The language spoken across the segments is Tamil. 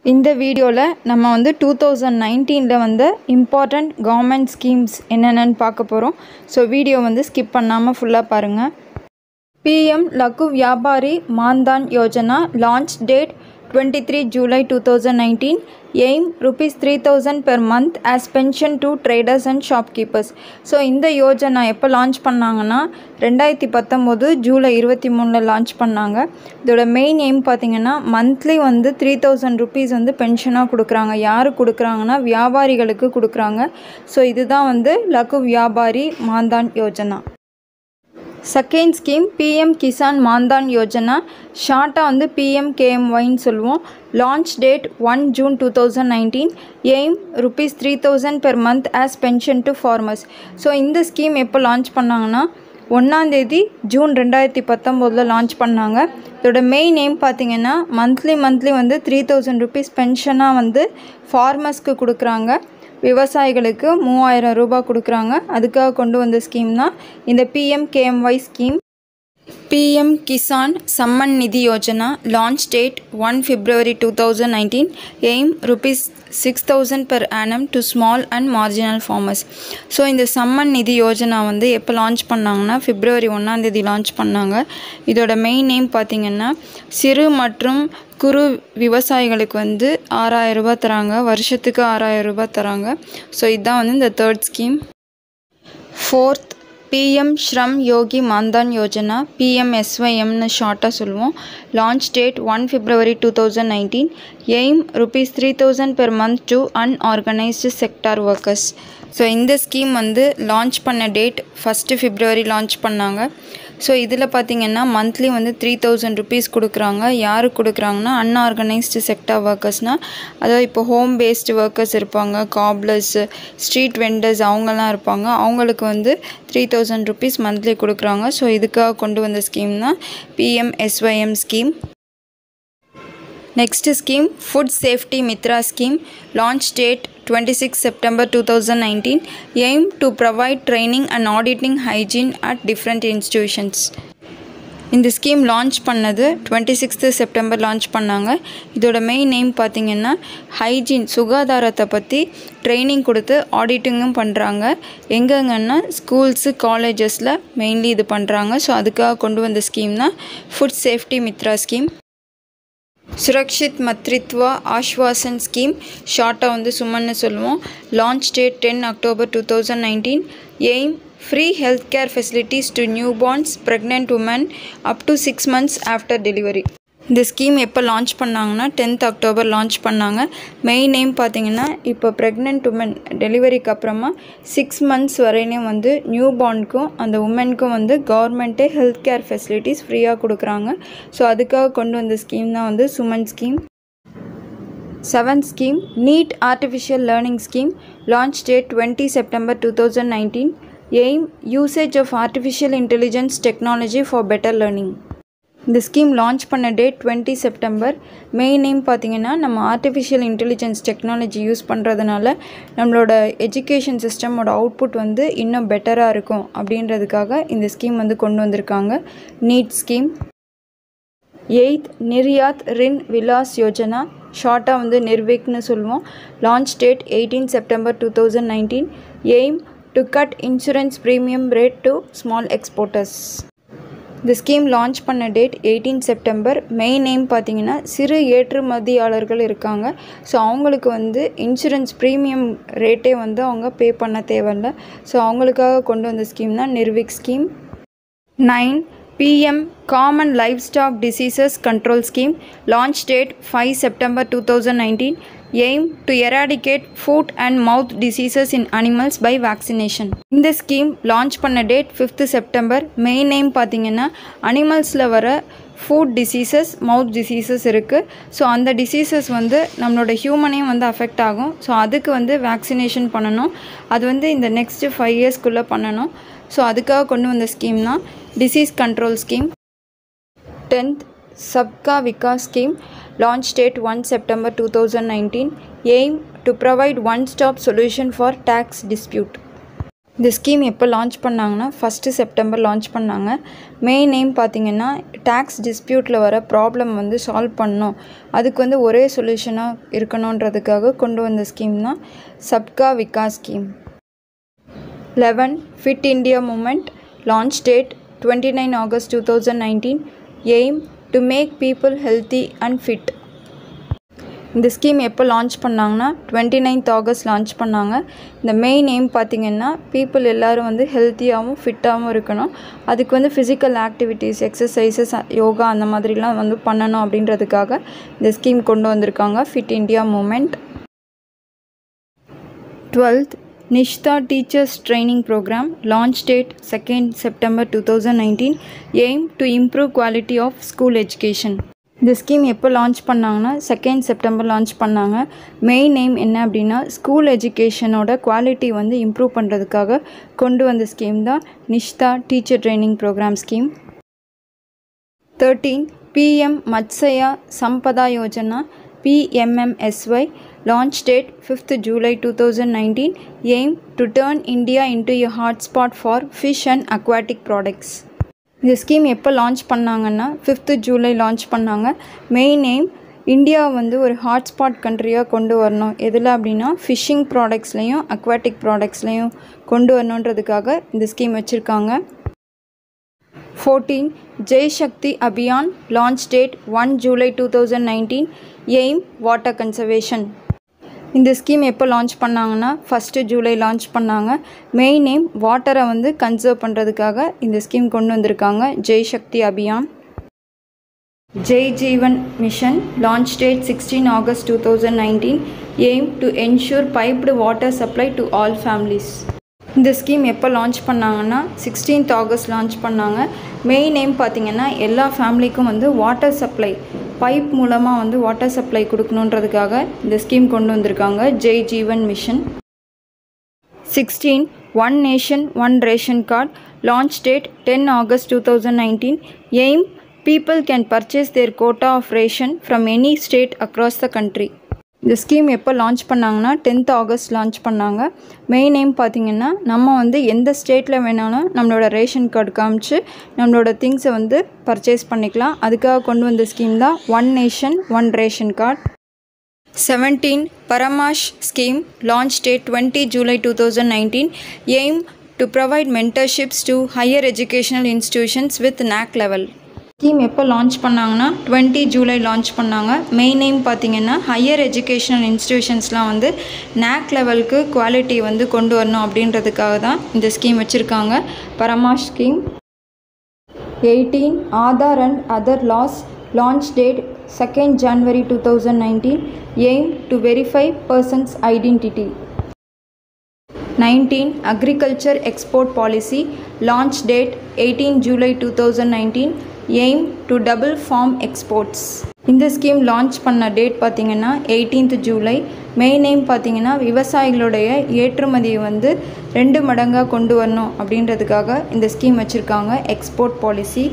இந்த வீடியோவில் நம்ம வந்து டூ தௌசண்ட் நைன்டீனில் வந்த இம்பார்ட்டண்ட் கவர்மெண்ட் ஸ்கீம்ஸ் என்னென்னு பார்க்க போகிறோம் ஸோ வீடியோ வந்து ஸ்கிப் பண்ணாமல் ஃபுல்லாக பாருங்கள் PM Laghu Vyapari Maandhan Yojana launch date twenty three July two thousand nineteen aim rupees three thousand per month as pension to traders and shopkeepers so இந்த யோஜனா எப்போ லான்ச் பண்ணாங்கன்னா ரெண்டாயிரத்தி பத்தொம்போது ஜூலை இருபத்தி மூணில் லான்ச் பண்ணாங்க இதோட மெயின் எய்ம் பார்த்தீங்கன்னா மந்த்லி வந்து த்ரீ தௌசண்ட் ருபீஸ் வந்து பென்ஷனாக கொடுக்குறாங்க யார் கொடுக்குறாங்கன்னா வியாபாரிகளுக்கு கொடுக்குறாங்க ஸோ இதுதான் வந்து Laghu Vyapari Maandhan Yojana second scheme PM Kisan Maandhan Yojana ஷார்ட்டாக வந்து பிஎம் கேஎம்ஒய்ன்னு சொல்லுவோம் launch date one June two thousand nineteen aim rupees three thousand per month as pension to farmers so இந்த ஸ்கீம் எப்போ லான்ச் பண்ணாங்கன்னா ஒன்றாந்தேதி ஜூன் ரெண்டாயிரத்தி பத்தொம்போதில் லான்ச் பண்ணாங்க இதோட மெயின் எய்ம் பார்த்தீங்கன்னா மந்த்லி மந்த்லி வந்து த்ரீ தௌசண்ட் ருபீஸ் பென்ஷனாக வந்து ஃபார்மர்ஸ்க்கு கொடுக்குறாங்க விவசாயிகளுக்கு மூவாயிரம் ரூபாய் கொடுக்குறாங்க அதுக்காக கொண்டு வந்த ஸ்கீம் தான் இந்த PM KMY scheme PM Kisan Samman Nidhi Yojana launch date one February two thousand nineteen aim rupees six thousand per annum to small and marginal farmers so இந்த சம்மன் நிதி யோஜனா வந்து எப்போ லான்ச் பண்ணாங்கன்னா பிப்ரவரி ஒன்றாந்தேதி லான்ச் பண்ணாங்க இதோட மெயின் நேம் பார்த்திங்கன்னா சிறு மற்றும் குறு விவசாயிகளுக்கு வந்து ஆறாயிரம் ரூபாய் தராங்க வருஷத்துக்கு ஆறாயிரம் ரூபாய் தராங்க ஸோ இதுதான் வந்து இந்த third scheme fourth PM Shram Yogi Maandhan Yojana பிஎம்எஸ்ஒய்எம்னு ஷார்ட்டாக சொல்லுவோம் launch date one February two thousand nineteen aim rupees three thousand per month to unorganised sector workers so இந்த ஸ்கீம் வந்து லான்ச் பண்ண டேட் ஃபஸ்ட்டு ஃபிப்ரவரி லான்ச் பண்ணாங்க ஸோ இதில் பார்த்திங்கன்னா மந்த்லி வந்து த்ரீ தௌசண்ட் ருபீஸ் கொடுக்குறாங்க யாருக்கு கொடுக்குறாங்கன்னா அன்ஆர்கனைஸ்டு செக்டார் ஒர்க்கர்ஸ்னால் அதாவது இப்போ ஹோம் பேஸ்டு ஒர்க்கர்ஸ் இருப்பாங்க காப்லர்ஸ் ஸ்ட்ரீட் வெண்டர்ஸ் அவங்கெல்லாம் இருப்பாங்க அவங்களுக்கு வந்து த்ரீ தௌசண்ட் ருபீஸ் மந்த்லி கொடுக்குறாங்க ஸோ இதுக்காக கொண்டு வந்த ஸ்கீம் தான் PMSYM scheme next scheme food safety Mitra scheme launch date twenty six September two thousand nineteen aim to provide training and auditing hygiene at different institutions இந்த ஸ்கீம் லான்ச் பண்ணது டுவெண்ட்டி சிக்ஸ்த்து செப்டம்பர் லான்ச் பண்ணாங்க இதோட மெயின் நேம் பார்த்திங்கன்னா ஹைஜீன் சுகாதாரத்தை பற்றி ட்ரைனிங் கொடுத்து ஆடிட்டிங்கும் பண்ணுறாங்க எங்கெங்கன்னா ஸ்கூல்ஸு காலேஜஸில் மெயின்லி இது பண்ணுறாங்க ஸோ அதுக்காக கொண்டு வந்த ஸ்கீம் தான் food safety Mitra scheme Surakshit Matritva Aashwasan scheme ஷார்ட்டாக வந்து சுமன்னு சொல்லுவோம் launch date ten October two thousand nineteen aim free health care facilities to new borns pregnant woman up to six months after delivery இந்த ஸ்கீம் எப்போ லான்ச் பண்ணாங்கன்னா டென்த் அக்டோபர் லான்ச் பண்ணாங்க மெயின் நேம் பார்த்தீங்கன்னா இப்போ ப்ரெக்னென்ட் உமன் டெலிவரிக்கு அப்புறமா சிக்ஸ் மந்த்ஸ் வரையிலும் வந்து நியூ பார்னுக்கும் அந்த உமனுக்கும் வந்து கவர்மெண்ட்டே ஹெல்த் கேர் ஃபெசிலிட்டிஸ் ஃப்ரீயாக கொடுக்குறாங்க ஸோ அதுக்காக கொண்டு வந்த ஸ்கீம் தான் வந்து Suman scheme seventh scheme NEAT artificial learning scheme launch date twenty September two thousand nineteen aim usage of artificial intelligence technology for better learning இந்த ஸ்கீம் லான்ச் பண்ண date twenty September main name பார்த்திங்கன்னா நம்ம ஆர்டிஃபிஷியல் இன்டெலிஜென்ஸ் டெக்னாலஜி யூஸ் பண்ணுறதுனால நம்மளோட எஜுகேஷன் சிஸ்டமோட அவுட்புட் வந்து இன்னும் பெட்டராக இருக்கும் அப்படின்றதுக்காக இந்த ஸ்கீம் வந்து கொண்டு வந்திருக்காங்க NEAT scheme eighth Niryat Rin Vilas Yojana ஷார்ட்டாக வந்து நிர்விக்னு சொல்லுவோம் launch date eighteen September two thousand nineteen aim to cut insurance premium rate to small exporters இந்த ஸ்கீம் லான்ச் பண்ண date eighteen September main name பார்த்தீங்கன்னா சிறு ஏற்றுமதியாளர்கள் இருக்காங்க ஸோ அவங்களுக்கு வந்து இன்சூரன்ஸ் ப்ரீமியம் ரேட்டே வந்து அவங்க பே பண்ண தேவையில்ல ஸோ அவங்களுக்காக கொண்டு வந்த ஸ்கீம் தான் Nirvik scheme nine PM common livestock diseases control scheme launch date five September two thousand nineteen aim to eradicate foot and mouth diseases in animals by vaccination இந்த ஸ்கீம் லான்ச் பண்ண date fifth September main name பார்த்தீங்கன்னா அனிமல்ஸில் வர ஃபுட் டிசீசஸ் மவுத் டிசீசஸ் இருக்குது ஸோ அந்த டிசீசஸ் வந்து நம்மளோட ஹியூமனையும் வந்து அஃபெக்ட் ஆகும் ஸோ அதுக்கு வந்து வேக்சினேஷன் பண்ணணும் அது வந்து இந்த நெக்ஸ்ட்டு ஃபைவ் இயர்ஸ்க்குள்ளே பண்ணணும் ஸோ அதுக்காக கொண்டு வந்த ஸ்கீம் தான் disease control scheme tenth Sabka Vikas scheme launch date one September two thousand nineteen aim to provide one stop solution for tax dispute இந்த ஸ்கீம் எப்போ லான்ச் பண்ணாங்கன்னா ஃபஸ்ட்டு செப்டம்பர் லான்ச் பண்ணாங்க மெயின் எய்ம் பார்த்தீங்கன்னா டேக்ஸ் டிஸ்பியூட்டில் வர ப்ராப்ளம் வந்து சால்வ் பண்ணணும் அதுக்கு வந்து ஒரே சொல்யூஷனாக இருக்கணுன்றதுக்காக கொண்டு வந்த ஸ்கீம் தான் Sabka Vikas scheme eleven fit India movement launch date twenty nine August two thousand nineteen aim to make people healthy and fit இந்த ஸ்கீம் எப்போ லான்ச் பண்ணாங்கன்னா டுவெண்ட்டி நைன்த் ஆகஸ்ட் லான்ச் பண்ணாங்க இந்த மெயின் எய்ம் பார்த்திங்கன்னா பீப்புள் எல்லோரும் வந்து ஹெல்த்தியாகவும் ஃபிட்டாகவும் இருக்கணும் அதுக்கு வந்து ஃபிசிக்கல் ஆக்டிவிட்டீஸ் எக்ஸசைசஸ் யோகா அந்த மாதிரிலாம் வந்து பண்ணணும் அப்படின்றதுக்காக இந்த ஸ்கீம் கொண்டு வந்திருக்காங்க fit India movement twelfth Nishtha teachers training programme launch date second September two thousand nineteen aim to improve quality of school education இந்த ஸ்கீம் எப்போ லான்ச் பண்ணாங்கன்னா செகண்ட் செப்டம்பர் லான்ச் பண்ணாங்க மெயின் நேம் என்ன அப்படின்னா ஸ்கூல் எஜுகேஷனோட குவாலிட்டி வந்து இம்ப்ரூவ் பண்ணுறதுக்காக கொண்டு வந்த ஸ்கீம் தான் Nishtha teacher training programme scheme thirteen PM Matsya Sampada Yojana PMMSY launch date fifth July two thousand nineteen aim to turn India into a hotspot for fish and aquatic products இந்த ஸ்கீம் எப்போ லான்ச் பண்ணாங்கன்னா ஃபிஃப்த்து ஜூலை லான்ச் பண்ணாங்க மெயின் எய்ம் இந்தியா வந்து ஒரு ஹாட்ஸ்பாட் கண்ட்ரியாக கொண்டு வரணும் எதில் அப்படின்னா ஃபிஷ்ஷிங் ப்ராடக்ட்ஸ்லேயும் அக்வாட்டிக் ப்ராடக்ட்ஸ்லேயும் கொண்டு வரணுன்றதுக்காக இந்த ஸ்கீம் வச்சுருக்காங்க fourteen Jai Shakti Abhiyan launch date one July two thousand nineteen aim water conservation இந்த ஸ்கீம் எப்போ லான்ச் பண்ணாங்கன்னா ஃபஸ்ட்டு ஜூலை லான்ச் பண்ணாங்க மெயின் நேம் வாட்டரை வந்து கன்சர்வ் பண்ணுறதுக்காக இந்த ஸ்கீம் கொண்டு வந்திருக்காங்க Jai Shakti Abhiyan Jai Jeevan mission launch date sixteen August two thousand nineteen aim to ensure piped water supply to all families இந்த ஸ்கீம் எப்போ லான்ச் பண்ணாங்கன்னா சிக்ஸ்டீன்த் ஆகஸ்ட் லான்ச் பண்ணாங்க மெயின் நேம் பார்த்திங்கன்னா எல்லா ஃபேமிலிக்கும் வந்து வாட்டர் சப்ளை பைப் மூலமாக வந்து வாட்டர் சப்ளை கொடுக்கணுன்றதுக்காக இந்த ஸ்கீம் கொண்டு வந்திருக்காங்க Jai Jeevan mission sixteen one nation one ration card launch date ten August two thousand nineteen aim people can purchase their quota of ration from any state across the country இந்த ஸ்கீம் எப்போ லான்ச் பண்ணாங்கன்னா டென்த் ஆகஸ்ட் லான்ச் பண்ணாங்க மெயின் நேம் பார்த்திங்கன்னா நம்ம வந்து எந்த ஸ்டேட்டில் வேணாலும் நம்மளோட ரேஷன் கார்டு காமிச்சு நம்மளோட திங்ஸை வந்து பர்ச்சேஸ் பண்ணிக்கலாம் அதுக்காக கொண்டு வந்த ஸ்கீம் தான் one nation one ration card seventeen Paramarsh scheme launch date twenty July two thousand nineteen aim to provide mentorships to higher educational institutions with NAAC level scheme எப்போ லான்ச் பண்ணாங்கன்னா டுவெண்ட்டி ஜூலை லான்ச் பண்ணாங்க மெயின் நேம் பார்த்தீங்கன்னா ஹையர் எஜுகேஷனல் இன்ஸ்டிடியூஷன்ஸ்லாம் வந்து நேக் லெவலுக்கு குவாலிட்டி வந்து கொண்டு வரணும் அப்படின்றதுக்காக தான் இந்த ஸ்கீம் வச்சுருக்காங்க Paramarsh scheme eighteen Aadhaar and other laws launch date second January two thousand nineteen aim to verify person's identity nineteen agriculture export policy launch date eighteen July two thousand nineteen aim to double farm exports இந்த ஸ்கீம் லான்ச் பண்ண டேட் பார்த்திங்கன்னா எயிட்டீன்த் ஜூலை மெயின் நேம் பார்த்திங்கன்னா விவசாயிகளுடைய ஏற்றுமதியை வந்து ரெண்டு மடங்காக கொண்டு வரணும் அப்படின்றதுக்காக இந்த ஸ்கீம் வச்சுருக்காங்க export policy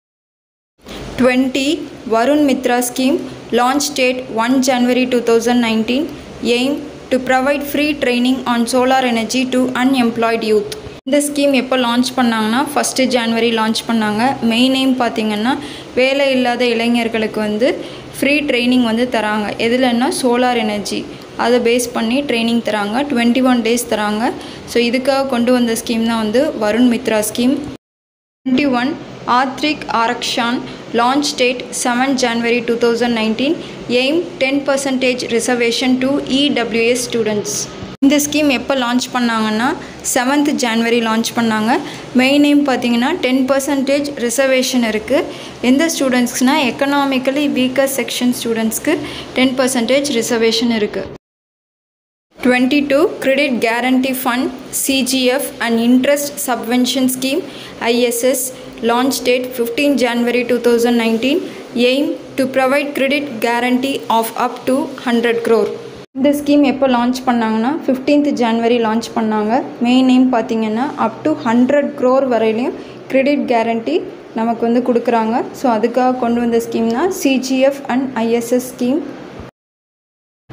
twenty Varun Mitra scheme launch date one January two thousand nineteen aim to provide free training on solar energy to unemployed youth இந்த ஸ்கீம் எப்போ லான்ச் பண்ணாங்கன்னா ஃபஸ்ட்டு ஜான்வரி லான்ச் பண்ணாங்க மெயின் நேம் பார்த்திங்கன்னா வேலை இல்லாத இளைஞர்களுக்கு வந்து ஃப்ரீ ட்ரைனிங் வந்து தராங்க எதுலன்னா சோலார் எனர்ஜி அதை பேஸ் பண்ணி ட்ரைனிங் தராங்க டுவெண்ட்டி ஒன் டேஸ் தராங்க ஸோ இதுக்காக கொண்டு வந்த ஸ்கீம் தான் வந்து Varun Mitra scheme twenty one ஆத்ரிக் Aarakshan launch date seven January two thousand nineteen aim ten percentage reservation to EWS students இந்த ஸ்கீம் எப்போ லான்ச் பண்ணாங்கன்னா செவன்த் ஜான்வரி லான்ச் பண்ணாங்க மெயின் நேம் பார்த்தீங்கன்னா டென் பர்சன்டேஜ் ரிசர்வேஷன் இருக்குது எந்த ஸ்டூடெண்ட்ஸ்க்குனால் எக்கனாமிக்கலி வீக்கர் செக்ஷன் ஸ்டூடெண்ட்ஸ்க்கு டென் பர்சன்டேஜ் ரிசர்வேஷன் இருக்குது twenty two credit guarantee fund CGF and interest subvention scheme ISS launch date fifteen January two thousand nineteen aim to provide credit guarantee of up to hundred crore இந்த ஸ்கீம் எப்போ லான்ச் பண்ணாங்கன்னா ஃபிஃப்டீன்த் ஜான்வரி லான்ச் பண்ணாங்க மெயின் நேம் பார்த்தீங்கன்னா அப் டு ஹண்ட்ரட் க்ரோர் வரையிலையும் கிரெடிட் கேரண்டி நமக்கு வந்து கொடுக்குறாங்க ஸோ அதுக்காக கொண்டு வந்த ஸ்கீம் தான் CGF and ISS scheme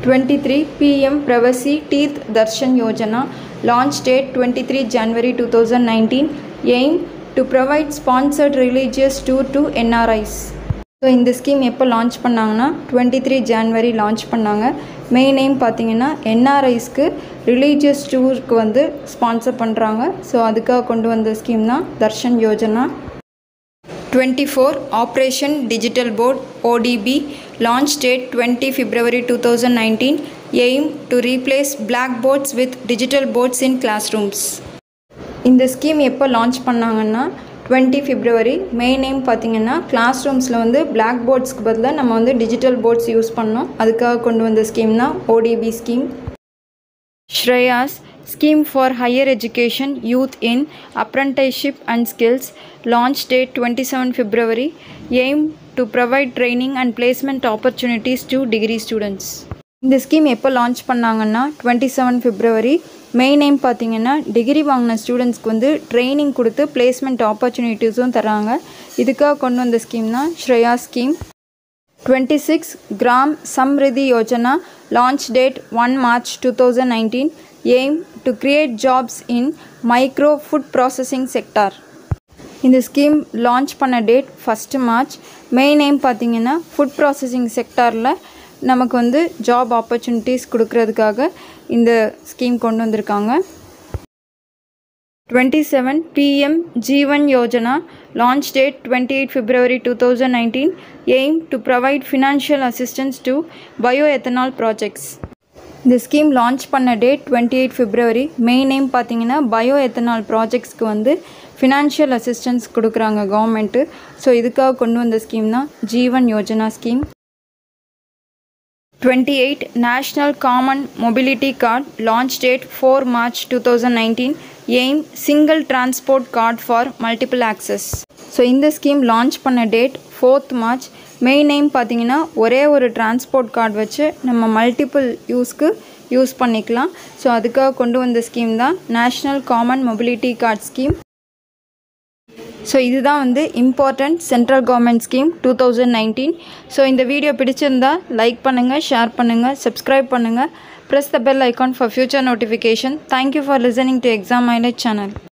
23 PM Pravasi Teeth Darshan Yojana launch date 23 January 2019 aim to provide sponsored religious tour to NRIs so இந்த ஸ்கீம் எப்போ லான்ச் பண்ணாங்கன்னா டுவெண்ட்டி த்ரீ ஜான்வரி லான்ச் பண்ணாங்க மெயின் நேம் பார்த்தீங்கன்னா என்ஆர்ஐஸ்க்கு ரிலீஜியஸ் டூருக்கு வந்து ஸ்பான்சர் பண்ணுறாங்க ஸோ அதுக்காக கொண்டு வந்த ஸ்கீம் தான் Darshan Yojana twenty four operation digital board ODB launch date twenty February two thousand nineteen aim to replace blackboards with digital boards in classrooms இந்த ஸ்கீம் எப்போ லான்ச் பண்ணாங்கன்னா டுவெண்ட்டி ஃபிப்ரவரி மெயின் நேம் பார்த்தீங்கன்னா கிளாஸ் ரூம்ஸில் வந்து பிளாக் போர்ட்ஸ்க்கு பதிலாக நம்ம வந்து டிஜிட்டல் போர்ட்ஸ் யூஸ் பண்ணோம் அதுக்காக கொண்டு வந்த ஸ்கீம் தான் ODB scheme Shreyas scheme for higher education youth in apprenticeship and skills launch date twenty seven February aim to provide training and placement opportunities to degree students இந்த ஸ்கீம் எப்போ லான்ச் பண்ணாங்கன்னா twenty seven February main name பார்த்தீங்கன்னா டிகிரி வாங்கின ஸ்டூடெண்ட்ஸ்க்கு வந்து ட்ரைனிங் கொடுத்து பிளேஸ்மெண்ட் ஆப்பர்ச்சுனிட்டிஸும் தராங்க இதுக்காக கொண்டு வந்த ஸ்கீம் தான் Shreya scheme twenty six Gram Samriddhi Yojana launch date one March two thousand nineteen aim to create jobs in micro food processing sector இந்த ஸ்கீம் லான்ச் பண்ண date first March main name பார்த்தீங்கன்னா ஃபுட் ப்ராசஸிங் செக்டாரில் நமக்கு வந்து ஜாப் ஆப்பர்ச்சுனிட்டிஸ் கொடுக்கறதுக்காக இந்த ஸ்கீம் கொண்டு வந்திருக்காங்க twenty seven PM Jeevan Yojana launch date twenty eight February two thousand nineteen aim to provide financial assistance to bioethanol projects இந்த ஸ்கீம் லான்ச் பண்ண date twenty eight February main name பார்த்தீங்கன்னா பயோ எத்தனால் ப்ராஜெக்ட்ஸ்க்கு வந்து ஃபினான்ஷியல் அசிஸ்டன்ஸ் கொடுக்குறாங்க கவர்மெண்ட்டு ஸோ இதுக்காக கொண்டு வந்த ஸ்கீம் தான் Jeevan Yojana scheme twenty eight national common mobility card launch date four March two thousand nineteen aim single transport card for multiple access so இந்த ஸ்கீம் லான்ச் பண்ண date fourth March main name பார்த்தீங்கன்னா ஒரே ஒரு டிரான்ஸ்போர்ட் கார்டு வச்சு நம்ம மல்டிபிள் யூஸ்க்கு யூஸ் பண்ணிக்கலாம் ஸோ அதுக்காக கொண்டு வந்த ஸ்கீம் தான் national common mobility card scheme so இதுதான் வந்து important central government scheme two thousand nineteen so இந்த வீடியோ பிடிச்சிருந்தா லைக் பண்ணுங்கள் ஷேர் பண்ணுங்கள் சப்ஸ்கிரைப் பண்ணுங்கள் press the bell icon for future notification thank you for listening to exam mileage channel